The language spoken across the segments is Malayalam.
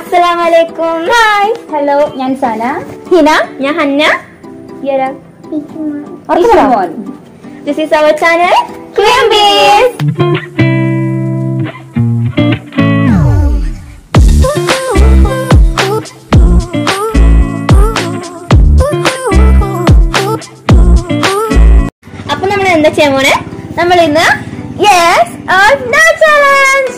അസ്സലാമലൈക്കും ഹായ് ഹലോ ഞാൻ സന ഹിന ഞാൻ Hanna this is our channel അപ്പൊ നമ്മൾ എന്താ ചെയ്യാൻ പോണേ നമ്മൾ ഇന്ന് യെസ് ചാലഞ്ച്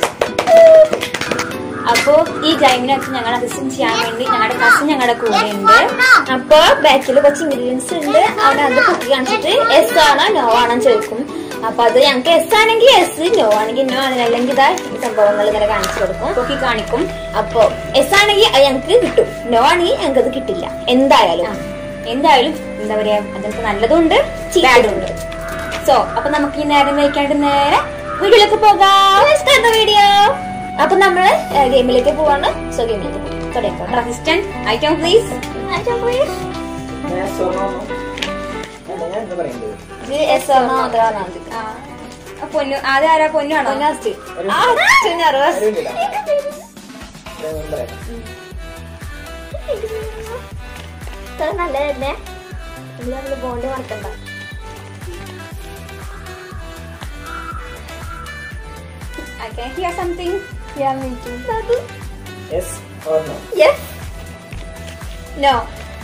അപ്പോ ഈ ഗെയിമിനെ വെച്ച് ഞങ്ങൾ അസിസ്റ്റന്റ് ചെയ്യാൻ വേണ്ടി ഞങ്ങളുടെ കസിൻ ഞങ്ങളുടെ കൂടെ ഉണ്ട് അപ്പൊ ബാക്കിൽ കുറച്ച് ഇൻഗ്രീഡിയൻസ് ഉണ്ട് അവിടെ അത് കുക്കി കാണിച്ചിട്ട് എസ് ആണോ നോ ആണോ ചോദിക്കും അപ്പൊ അത് ഞങ്ങൾക്ക് എസ് ആണെങ്കിൽ എസ് നോ ആണെങ്കിൽ നോ ആണ് അല്ലെങ്കിൽ ഇതാ ഈ സംഭവങ്ങൾ ഇങ്ങനെ കാണിച്ചു കൊടുക്കും കുക്കി കാണിക്കും അപ്പൊ എസ് ആണെങ്കിൽ അത് ഞങ്ങൾക്ക് കിട്ടും നോ ആണെങ്കിൽ ഞങ്ങൾക്ക് അത് കിട്ടില്ല എന്തായാലും എന്തായാലും എന്താ പറയാ അതിനകത്ത് നല്ലതുണ്ട് ചീത്തതുണ്ട് സോ അപ്പൊ നമുക്ക് ഈ നേരം വയ്ക്കാണ്ട് നേരെ വീഡിയോയിലേക്ക് പോകാം വീഡിയോ അപ്പൊ നമ്മള് ഗെയിമിലേക്ക് പോവാണ് സോ ഗെയിമിലേക്ക് പോകാം തുടങ്ങിക്കോട്ടെ assistant item please item please ഇത് എസ് ആണോ അതാണോ പൊന്നു ആദ്യം ആരാ പൊന്നാണോ നല്ലതല്ലേ നമ്മള് ബോണ്ട് മറക്കണ്ട I can hear something. Yeah, me too. Yes or no? Yes. No.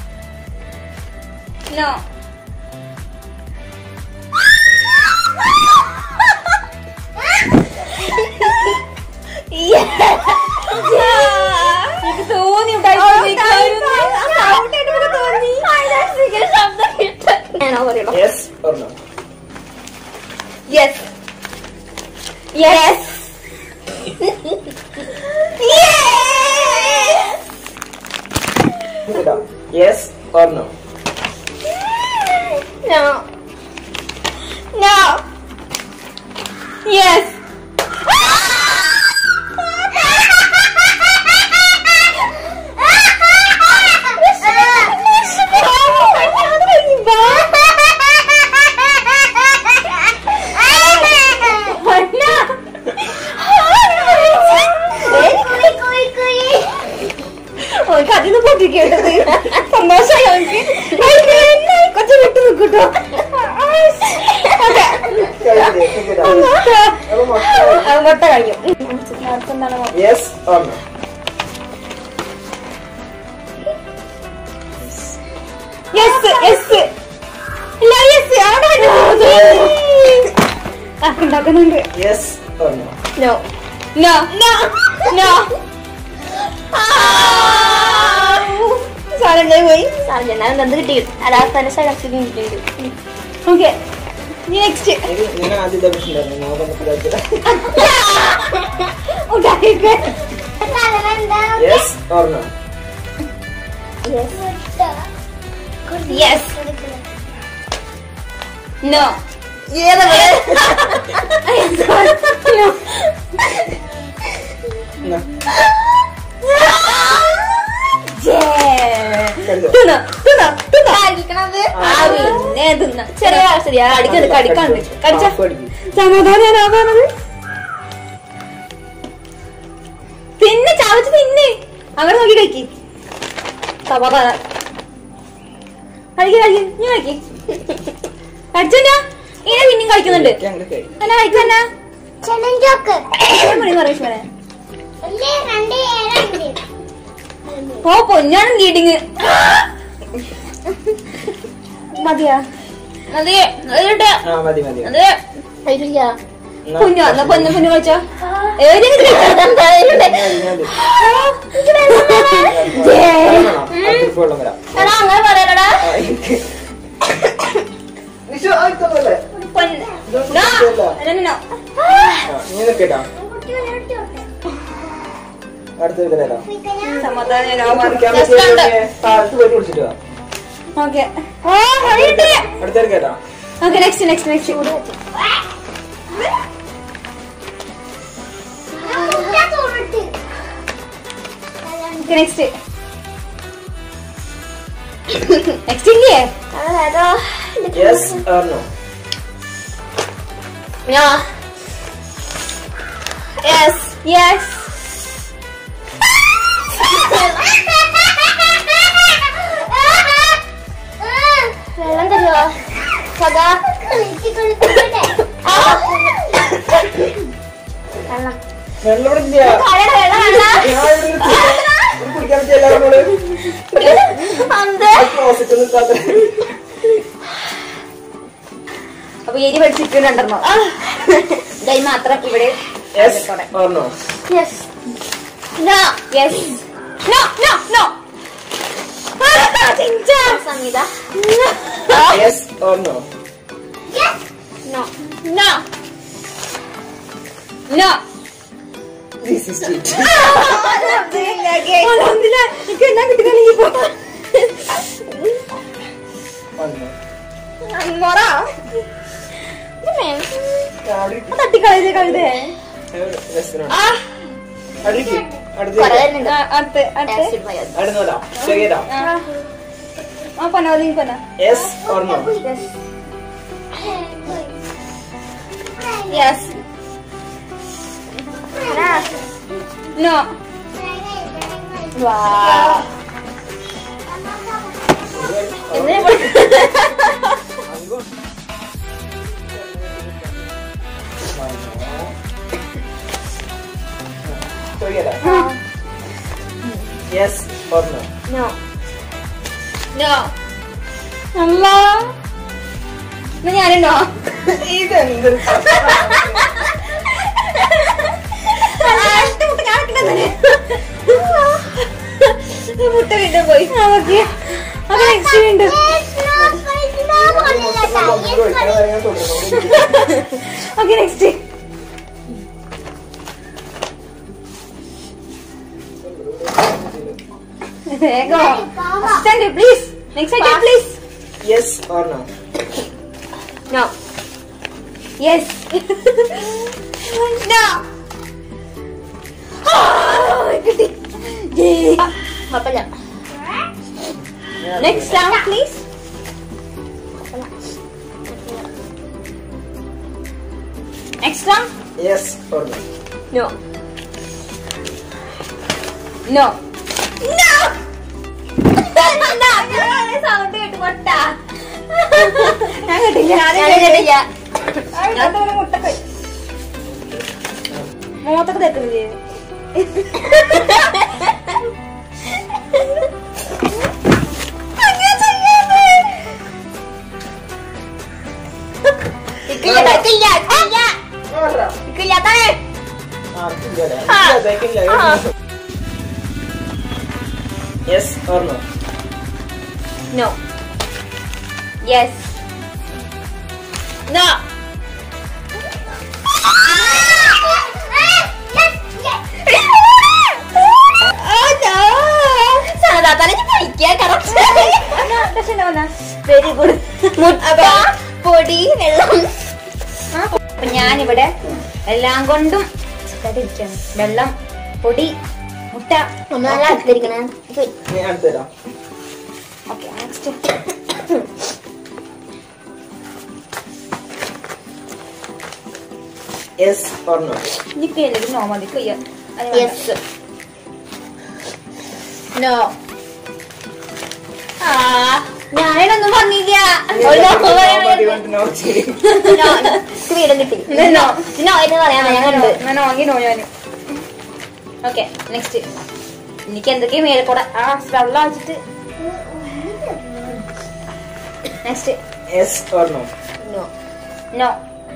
No. എനിക്ക് തോന്നി ഞാനോ പറയുള്ളൂ Yes or no? Yes yes കേട്ടോ Yes or no? No. No. Yes. ഓൾക്ക് അതിന് പൊട്ടിക്കേണ്ടത് സന്തോഷമായി അവൾക്ക് കൊച്ചു വിട്ടു നിൽക്കട്ടോ അപ്പൊ മൊത്തം മുട്ട കഴിയും എന്താണ് Yes or no? Yes yes ഇല്ല യെസ് അവിടെ ഉണ്ടാക്കുന്നുണ്ട് Yes or no? No no no no സാറല്ലേ പോയി സാറല്ലേ എന്ത് കിട്ടി അതാ തന്നെ സ്ഥലത്തിൽ കിട്ടിയത് ഓക്കെ നെക്സ്റ്റ് എനിക്ക് ഞാൻ ആദ്യം തന്നിട്ടുണ്ടായിരുന്നു ഞാൻ നമുക്ക് ഇതാക്കിയതാ. Yes or no? Yes no ഏതാ No. കണ്ടോ? തിന്നോ തിന്നോ തിന്നോ ആ പിന്നെ തിന്ന ചെറിയ ശരിയാ കടിക്കണ്ട് കടിക്കാണ്ട് കടിച്ച Half അടിക്കും. സമാധാനാ പറഞ്ഞത് തിന്ന് ചവച്ച് തിന്ന് അങ്ങനെ നോക്കി കഴിക്കി സമാധാനം കഴിക്കി കഴിക്കി നീ കഴിക്കി കടിച്ചെന്നാ ഇങ്ങനെ പിന്നെയും കഴിക്കുന്നുണ്ട് എനിക്ക് അങ്ങട് കഴിയും. എന്നാ കഴിച്ചെന്നാ ചെലഞ്ചോക്ക് മണി പറയും വലിയ രണ്ട് ഏഴാണ്ട് ഓ പൊന്നാണ് ഗീഡിങ് മതിയാ അതെ അതിട്ട് ആ മതി മതി അതെ കഴിക്കില്ല എന്നാ കുഞ്ഞു എന്നാ പൊന്നു കുഞ്ഞു കഴിച്ചോ മതി, മതി. വെള്ളം വേണോ? ആ, കുപ്പി വെള്ളം വരാം. അങ്ങനെ പറയലടാ ആ, എനിക്ക് വിഷു, ആ, ഇതൊന്നുമല്ലേ? പൊന്ന് ഇതൊന്നും നോ. കുഴപ്പമില്ല. അല്ല, നോ. ആ, നീ നിൽക്കട്ടോ അടുത്ത ഇത് തരാം സമാധാനം ഞാൻ കുടിക്കാൻ Just പറ്റിയ ഉണ്ട്. താഴത്ത് പോയി കുടിച്ചിട്ട് വാ. ഓക്കെ ഓ കഴിയട്ടെ അടുത്തേക്ക് കേട്ടോ okay next next next okay next next ഇല്ലേ yes or no Yeah. Yes. Yes. വെള്ളം ഇവിടെ ഇല്ല കളയുടെ വെള്ളം വേണ്ട. ഞാൻ ഇവിടെ നിർത്തി. ഇത് കുടിക്കാൻ പറ്റില്ല നമ്മള് അന്ത്. ക്ലോസറ്റ് ഒന്നും ഇല്ലാത്ത അപ്പൊ എരി പഠിച്ചിട്ടുണ്ട് രണ്ടെണ്ണം ദൈ മാത്രം ഇവിടെ yes or no yes no yes no no no Sangeetha yes or no no no no this is cheat എനിക്ക് എന്നാ കിട്ടുകയാണെങ്കിൽ ഇപ്പൊ മൊറ തട്ടിക്കളയത് കഴുതേ കൊറേ വരുന്നുണ്ട്. ആ, അടുത്ത് അടുത്ത് Acid പോയത്. അടുന്നോടാ ശരിയാ ആ. ആ പന അത് പന yes or no yes no വാ എന്തിനാ ശരിയാ yes or no no no അമ്മ എന്നാ ഞാനുണ്ടോ ഇതെന്ത് മുട്ട വീണ്ടും പോയി ഓക്കെ അപ്പൊ നെക്സ്റ്റ് വീണ്ടും ഓക്കെ നെക്സ്റ്റ് വേഗം stand please next item please yes or no no yes no കിട്ടി കുഴപ്പമില്ല next round please next round yes or no no no sound കേട്ട് കൊട്ട ഞാൻ കേട്ടില്ല ഞാൻ കേട്ടില്ല മുട്ടൊക്കെ മുഖത്തൊക്കെ തെക്കുന്നില്ലേ ഇക്കില്ല ഇക്കില്ല ഇക്കില്ല ഇക്കില്ല തന്നെ yes or no no yes no very good മുട്ട പൊടി വെള്ളം അപ്പൊ ഞാനിവിടെ എല്ലാം കൊണ്ടും ചിക്കാതിരിക്കാണ് വെള്ളം പൊടി മുട്ട നല്ല അടുത്തിരിക്കണേ ഞാൻ അടുത്തരാം okay next yes or no എനിക്ക് അല്ലെങ്കിൽ നോ മതി കയ്യ യെസ് നോ ആ ഞാനൊന്നും പറഞ്ഞില്ല ഒരു no പറയാൻ No, no. എനിക്ക് വീണ്ടും കിട്ടി നോ നോ എന്ന് പറയാൻ ഞാൻ കണ്ട് ഞാൻ വാങ്ങി നോ ഞാൻ ഓക്കെ നെക്സ്റ്റ് എനിക്ക് എന്തൊക്കെയാ മേലെ കൂടെ ആ വെള്ളം വെച്ചിട്ട് next yes or no no no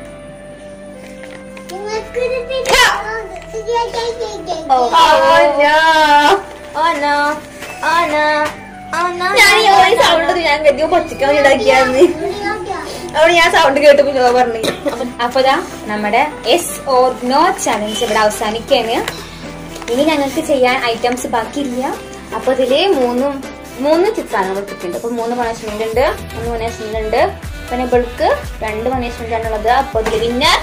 oh no oh no oh no ഞാൻ ഈ ഒരു സൗണ്ട് ഞാൻ കരുതി പൊച്ചിക്കാൻ ഉണ്ടാക്കിയാന്ന് അവിടെ ഞാൻ സൗണ്ട് കേട്ടപ്പോ ജോ പറഞ്ഞു അപ്പൊ ദാ നമ്മുടെ എസ് ഓർ നോ ചലഞ്ച് ഇവിടെ അവസാനിക്കാണ് ഇനി ഞങ്ങൾക്ക് ചെയ്യാൻ ഐറ്റംസ് ബാക്കിയില്ല അപ്പൊ ഇതില് മൂന്നും മൂന്ന് ചിത്രമാണ് വെച്ചിട്ടുണ്ട് അപ്പൊ മൂന്ന് പണിഷ്മെന്റ് ഉണ്ട് മൂന്ന് പണിഷ്മെന്റ് ഉണ്ട് പിന്നെ ഇവൾക്ക് രണ്ട് പണിഷ്മെന്റ് ആണുള്ളത് അപ്പൊ ഇതില് വിന്നർ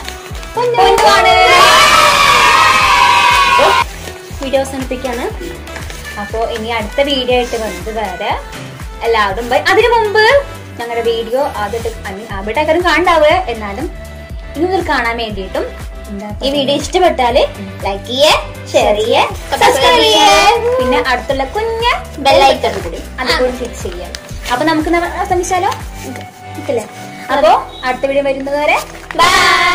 വീഡിയോ അവസാനിപ്പിക്കാണ് അപ്പോ ഇനി അടുത്ത വീഡിയോ ആയിട്ട് വന്നത് വേറെ എല്ലാവരും ബൈ അതിനു മുമ്പ് ഞങ്ങളുടെ വീഡിയോ ആദ്യമായിട്ട് അവിടെ ആക്കാരും കാണാവുക എന്നാലും ഇനി മുതൽ കാണാൻ വേണ്ടിയിട്ടും എന്താ ഈ വീഡിയോ ഇഷ്ടപ്പെട്ടാല് ലൈക്ക് ചെയ്യേ ഷെയർ ചെയ്യേ സബ്സ്ക്രൈബ് ചെയ്യേ പിന്നെ അടുത്തുള്ള കുഞ്ഞ ബെല്ലൈക്കൺ കൂടി അത് കൂടി ക്ലിക്ക് ചെയ്യാം അപ്പൊ നമുക്ക് അവസാനിച്ചാലോ ഇല്ലേ അപ്പോ അടുത്ത വീഡിയോ വരുന്നത് വരെ ബൈ